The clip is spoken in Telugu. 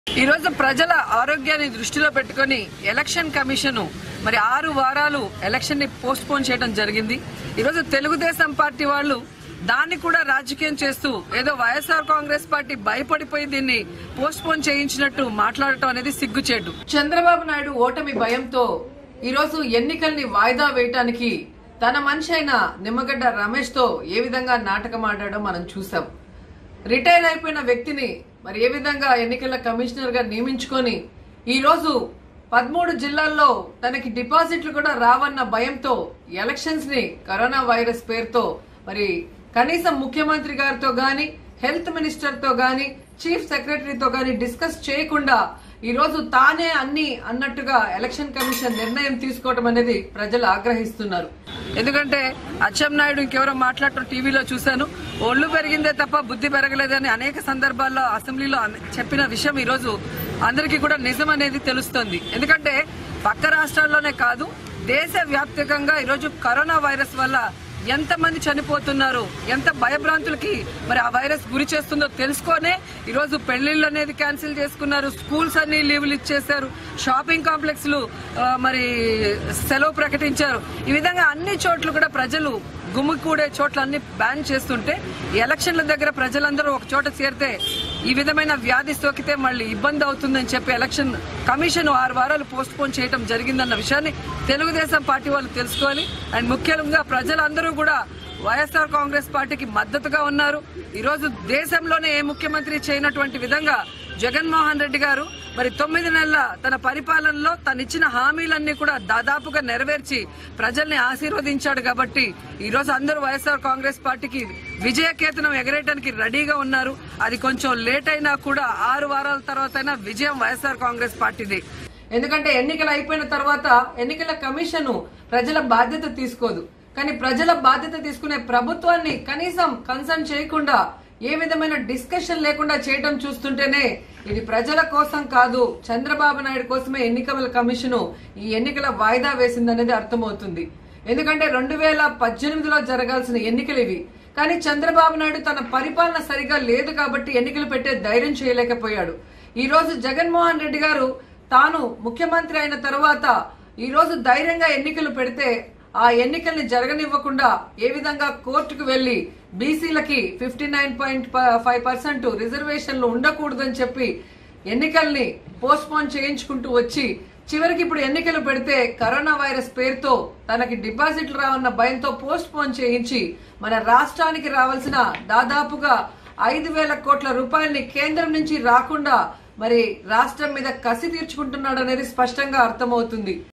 ఈ రోజు ప్రజల ఆరోగ్యాన్ని దృష్టిలో పెట్టుకొని ఎలక్షన్ కమిషన్ మరి ఆరు వారాలు ఎలక్షన్ ని పోస్ట్ పోన్ చేయడం జరిగింది ఈ రోజు తెలుగుదేశం పార్టీ వాళ్ళు దాన్ని కూడా రాజకీయం చేస్తూ ఏదో వైఎస్ఆర్ కాంగ్రెస్ పార్టీ భయపడిపోయి దీన్ని పోస్ట్ పోన్ చేయించినట్టు మాట్లాడటం అనేది సిగ్గుచేటు చంద్రబాబు నాయుడు ఓటమి భయంతో ఈ రోజు ఎన్నికల్ని వాయిదా వేయటానికి తన మనిషి అయిన నిమ్మగడ్డ రమేష్ తో ఏ విధంగా నాటకం ఆడాడో మనం చూసాం రిటైర్ అయిపోయిన వ్యక్తిని మరి ఏ విధంగా ఎన్నికల కమిషనర్ గా నియమించుకొని ఈ రోజు పదమూడు జిల్లాల్లో తనకి డిపాజిట్లు కూడా రావన్న భయంతో ఎలక్షన్స్ ని కరోనా వైరస్ పేరుతో మరి కనీసం ముఖ్యమంత్రి గారితో గాని హెల్త్ మినిస్టర్ తో గాని చీఫ్ సెక్రటరీతో గాని డిస్కస్ చేయకుండా ఈ రోజు తానే అన్ని అన్నట్టుగా ఎలక్షన్ కమిషన్ నిర్ణయం తీసుకోవడం అనేది ప్రజలు ఆగ్రహిస్తున్నారు ఎందుకంటే అచ్చెం నాయుడు ఇంకెవరో మాట్లాడటం టీవీలో చూశాను ఒళ్ళు పెరిగిందే తప్ప బుద్ధి పెరగలేదని అనేక సందర్భాల్లో అసెంబ్లీలో అన- చెప్పిన విషయం ఈ రోజు అందరికీ కూడా నిజం అనేది తెలుస్తుంది ఎందుకంటే పక్క రాష్ట్రాల్లోనే కాదు దేశ వ్యాప్తంగా ఈరోజు కరోనా వైరస్ వల్ల ఎంత మంది చనిపోతున్నారు ఎంత భయభ్రాంతులకి మరి ఆ వైరస్ గురి చేస్తుందో తెలుసుకొనే ఈరోజు పెళ్లిళ్ళు అనేది క్యాన్సిల్ చేసుకున్నారు స్కూల్స్ అన్ని లీవులు ఇచ్చేశారు షాపింగ్ కాంప్లెక్స్లు ఆ, మరి సెలవు ప్రకటించారు ఈ విధంగా అన్ని చోట్ల కూడా ప్రజలు గుమ్మికూడే చోట్ల అన్ని బ్యాన్ చేస్తుంటే ఈ ఎలక్షన్ల దగ్గర ప్రజలందరూ ఒక చోట చేరితే ఈ విధమైన వ్యాధి సోకితే మళ్ళీ ఇబ్బంది అవుతుందని చెప్పి ఎలక్షన్ కమిషన్ ఆరు వారాలు పోస్ట్ పోన్ చేయడం జరిగిందన్న విషయాన్ని తెలుగుదేశం పార్టీ వాళ్ళు తెలుసుకోవాలి అండ్ ముఖ్యంగా ప్రజలందరూ కూడా వైఎస్ఆర్ కాంగ్రెస్ పార్టీకి మద్దతుగా ఉన్నారు ఈరోజు దేశంలోనే ఏ ముఖ్యమంత్రి చేయనటువంటి విధంగా జగన్మోహన్ రెడ్డి గారు మరి తొమ్మిది నెలల తన పరిపాలనలో తను ఇచ్చిన హామీలన్నీ కూడా దాదాపుగా నెరవేర్చి ప్రజల్ని ఆశీర్వదించాడు కాబట్టి ఈ రోజు అందరూ వైఎస్ఆర్ కాంగ్రెస్ పార్టీకి విజయకేతనం ఎగరేయడానికి రెడీగా ఉన్నారు అది కొంచెం లేట్ అయినా కూడా ఆరు వారాల తర్వాత విజయం వైఎస్ఆర్ కాంగ్రెస్ పార్టీది ఎందుకంటే ఎన్నికలు అయిపోయిన తర్వాత ఎన్నికల కమిషన్ ప్రజల బాధ్యత తీసుకోదు కానీ ప్రజల బాధ్యత తీసుకునే ప్రభుత్వాన్ని కనీసం కన్సర్న్ చేయకుండా ఏ విధమైన డిస్కషన్ లేకుండా చేయడం చూస్తుంటేనే ఇది ప్రజల కోసం కాదు చంద్రబాబు నాయుడు కోసమే ఎన్నికల కమిషన్ ఈ ఎన్నికల వాయిదా వేసిందనేది అర్థమవుతుంది ఎందుకంటే రెండు వేల పద్దెనిమిదిలో జరగాల్సిన ఎన్నికలు ఇవి కానీ చంద్రబాబు నాయుడు తన పరిపాలన సరిగా లేదు కాబట్టి ఎన్నికలు పెట్టే ధైర్యం చేయలేకపోయాడు ఈ రోజు జగన్మోహన్ రెడ్డి గారు తాను ముఖ్యమంత్రి అయిన తర్వాత ఈ రోజు ధైర్యంగా ఎన్నికలు పెడితే ఆ ఎన్నికల్ని జరగనివ్వకుండా ఏ విధంగా కోర్టుకు వెళ్లి బీసీలకి fifty nine point five percent రిజర్వేషన్లు ఉండకూడదని చెప్పి ఎన్నికల్ని పోస్ట్ పోన్ చేయించుకుంటూ వచ్చి చివరికి ఇప్పుడు ఎన్నికలు పెడితే కరోనా వైరస్ పేరుతో తనకి డిపాజిట్లు రావన్న భయంతో పోస్ట్ పోన్ చేయించి మన రాష్ట్రానికి రావాల్సిన దాదాపుగా ఐదు వేల కోట్ల రూపాయల్ని కేంద్రం నుంచి రాకుండా మరి రాష్ట్రం మీద కసి తీర్చుకుంటున్నాడు అనేది స్పష్టంగా అర్థమవుతుంది